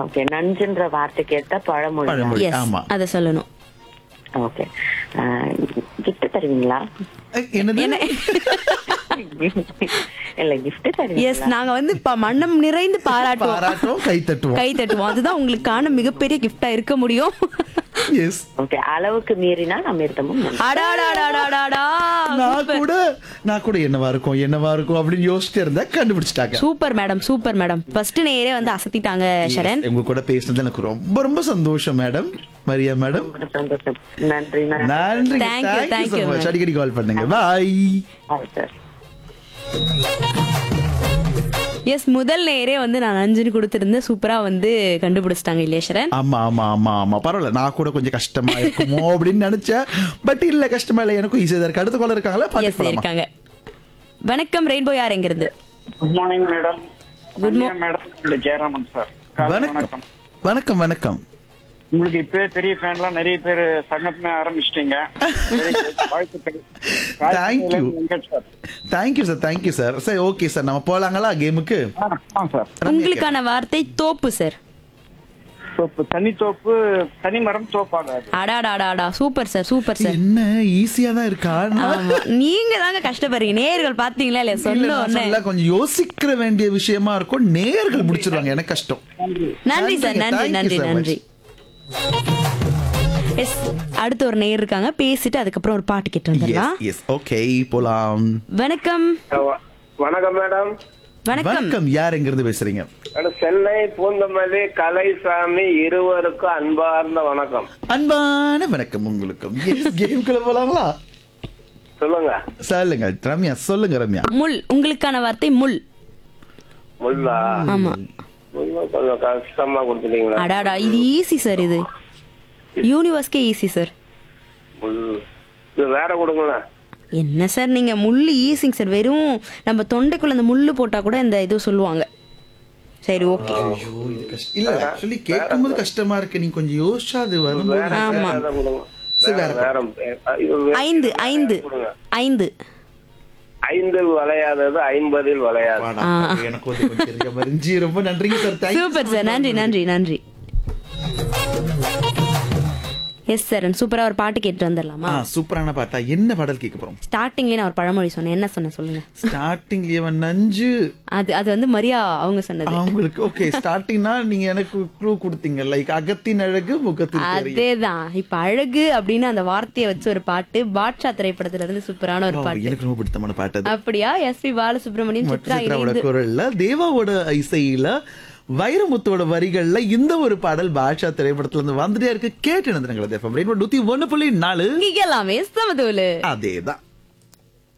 Okay நஞ்சுன்ற வார்த்தை கேட்ட பழமொழி பழமொழி எஸ் ஆமா அத சொல்லணும் ஓகே கிஃப்ட் தருவீங்களா அஹ், என்னது இல்ல கிஃப்ட் எஸ் தருவீங்களா நாங்க வந்து ப- மன்னம் நிறைந்து பாராட்டுவோம் பாராட்டுவோம் கை தட்டுவோம் கை தட்டுவோம் அதுதான் உங்களுக்கான மிகப்பெரிய கிஃப்டா இருக்க முடியும் எஸ் ஓகே அளவுக்கு மீறினா அமிர்தமும் நஞ்சு. அடாடாடாடாடாடா நான் கூட நான் கூட என்னவா இருக்கும் என்னவா இருக்கும் அப்படின்னு யோசிச்சுட்டு இருந்தேன் கண்டுபிடிச்சிட்டாங்க super madam super madam first நேரே வந்து அசத்திட்டாங்க சரண் உங்க கூட பேசுனது எனக்கு ரொம்ப ரொம்ப சந்தோஷம் மேடம் மரியா மேடம் ரொம்ப சந்தோஷம் நன்றி நன்றி நன்றி Thank you, thank you, madam. அடிக்கடி கால் பண்ணுங்க பாய் சார் எஸ் முதல் நேரே வந்து நான் அஞ்சுன்னு கொடுத்திருந்தேன் சூப்பரா வந்து கண்டுபிடிச்சிட்டாங்க இல்லையா ஆமா ஆமா ஆமா ஆமா பரவாயில்ல நான் கூட கொஞ்சம் கஷ்டமா இருக்குமோ அப்படின்னு நினைச்சேன் பட் இல்ல கஷ்டமா இல்ல எனக்கும் ஈஸியா தான் இருக்கு அடுத்த கால இருக்காங்களா எஸ் பாத்து போலாமா இருக்காங்க வணக்கம் ரெயின்போ யார் எங்கிருந்து good morning madam Good mo- madam உங்களுடைய ஜெயராமன் சார் காலை வணக்கம் வணக்கம் வணக்கம் உங்களுக்கு இப்பவே பெரிய ஃபேன்லாம் நிறைய பேர் சங்கமே ஆரம்பிச்சிட்டீங்க Very good. வாழ்த்துக்கள் Thank you. Venkat sir thank you sir thank you sir சரி ஓகே சார் நம்ம போலாங்களா கேமுக்கு ஆ, ஆ சார் உங்களுக்கான வார்த்தை தோப்பு சார் தோப்பு தனி தோப்பு தனி மரம் தோப்பாகாது அடாடாடாடா சூப்பர் சார் சூப்பர் சார் என்ன ஈஸியா தான் இருக்கா நான் ஆமா. நீங்க தாங்க கஷ்டப்படுறீங்க நேர்கள் பாத்தீங்களா இல்லையா இல்ல, சொன்ன நான் உடனே சொல்லல, கொஞ்சம் யோசிக்கிற வேண்டிய விஷயமா இருக்கும் நேர்கள் முடிச்சிருவாங்க எனக்கு கஷ்டம் நன்றி சார் Thank you, நன்றி thank you நன்றி so much. நன்றி எஸ் அடுத்து ஒரு நேர் இருக்காங்க பேசிட்டு அதுக்கப்புறம் ஒரு பாட்டு கேட்டு வந்துடலாம் எஸ் ஓகே போலாம் வணக்கம் வணக்கம் மேடம் வணக்கம் வணக்கம் யார் எங்க இருந்து பேசுறீங்க மேடம், சென்னை பூந்தமல்லி கலைசாமி இருவருக்கும் அன்பார்ந்த வணக்கம் அன்பான வணக்கம் உங்களுக்கும் கேம்குள்ள போலாங்களா சொல்லுங்க சொல்லுங்க ரம்யா சொல்லுங்க ரம்யா முள் உங்களுக்கான வார்த்தை முள் முல்லா ஆமா முல்லா கொஞ்சம் கஷ்டமா கொடுத்துட்டீங்களா அடாடா இது ஈஸி சார் இது யூனிவர்ஸ்க்கே ஈஸி சார் முள் இது வேற கொடுங்களேன் என்ன சார் நீங்க முள்ளு ஈஸிங்க சார் வெறும் நம்ம தொண்டைக்குள்ள அந்த முள்ளு போட்டா கூட இந்த இது சொல்லுவாங்க சரி ஓகே ஐயோ இது கஷ்டம் இல்ல ஆக்சுவலி கேட்கும்போது கஷ்டமா இருக்கு நீ கொஞ்சம் யோசிச்சா அது வரும்போது ஆமா வேற கொடுங்க சரி, வேற வேற இது வே- ஐந்து ஐந்து கொடுங்க. ஐந்து ஐந்தில் வளையாதது ஐம்பதில் வளையாது வாடா, எனக்கு வந்து கொஞ்சம் தெரிஞ்ச மாதிரி இருந்துச்சு. ரொம்ப நன்றிங்க சார் தேங்க்யூ சூப்பர் சார் நன்றி நன்றி நன்றி எஸ் சார் சூப்பரா ஒரு பாட்டு கேட்டு வந்துடலாமா ஆ சூப்பரான பாட்டா என்ன பாடல் கேட்க போறோம் ஸ்டார்டிங்லேயே நான் ஒரு பழமொழி சொன்னேன் என்ன சொன்னேன் சொல்லுங்க ஸ்டார்டிங்லயே அவன் நஞ்சு அது அது வந்து மரியா அவங்க சொன்னது அவங்களுக்கு ஓகே ஸ்டார்டிங்னா நீங்க எனக்கு க்ளூ கொடுத்தீங்க லைக் அகத்தின் அழகு முகத்தின் தெரியும் அதேதான் இப்ப அழகு அப்படின்னு அந்த வார்த்தையை வச்சு ஒரு பாட்டு பாட்ஷா திரைப்படத்துல இருந்து சூப்பரான ஒரு பாட்டு எனக்கு ரொம்ப பிடித்தமான பாட்டு அது அப்படியா எஸ் பி பாலசுப்ரமணியம் சித்ரா சித்ராவோட இணைந்து குரல்ல தேவாவோட இசையில வைரமுத்தோட வரிகள்ல இந்த ஒரு பாடல் பாஷா திரைப்படத்துல இருந்து வந்துட்டே இருக்கு கேட்டு நடந்துருங்களா நூத்தி ஒண்ணு புள்ளி நாலு இங்க எல்லாமே சமதூலு அதேதான்